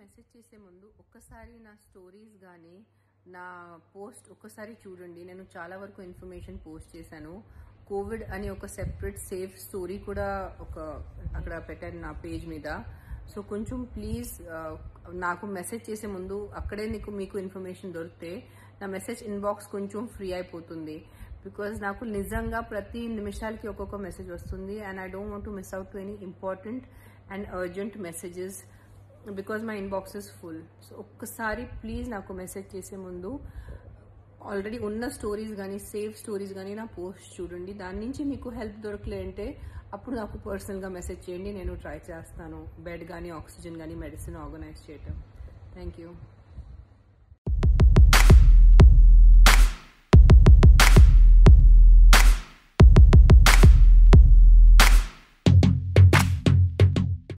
message చేసే ముందు ఒక్కసారి నా స్టోరీస్ కానీ నా పోస్ట్ ఒక్కసారి చూడండి నేను చాలా వరకు ఇన్ఫర్మేషన్ పోస్ట్ చేశాను కోవిడ్ అని ఒక సెపరేట్ సేఫ్ స్టోరీ కూడా ఒక అక్కడ పెట్టాను నా పేజ్ మీద సో కొంచెం ప్లీజ్ నాకు మెసేజ్ చేసే ముందు అక్కడే నీకు మీకు ఇన్ఫర్మేషన్ దొరికితే నా మెసేజ్ ఇన్బాక్స్ కొంచెం ఫ్రీ అయిపోతుంది బికాజ్ నాకు నిజంగా ప్రతి నిమిషాలకి ఒక్కొక్క మెసేజ్ వస్తుంది and I don't want to miss out to any important and urgent messages because my inbox is full so ఒక్కసారి ప్లీజ్ నాకు మెసేజ్ చేసే ముందు ఆల్రెడీ ఉన్న స్టోరీస్ కానీ సేఫ్ స్టోరీస్ కానీ నా పోస్ట్ చూడండి దాని నుంచి మీకు హెల్ప్ దొరకలే అంటే అప్పుడు నాకు పర్సనల్గా మెసేజ్ చేయండి నేను ట్రై చేస్తాను బెడ్ కానీ ఆక్సిజన్ కానీ మెడిసిన్ ఆర్గనైజ్ చేయటం థ్యాంక్ యూ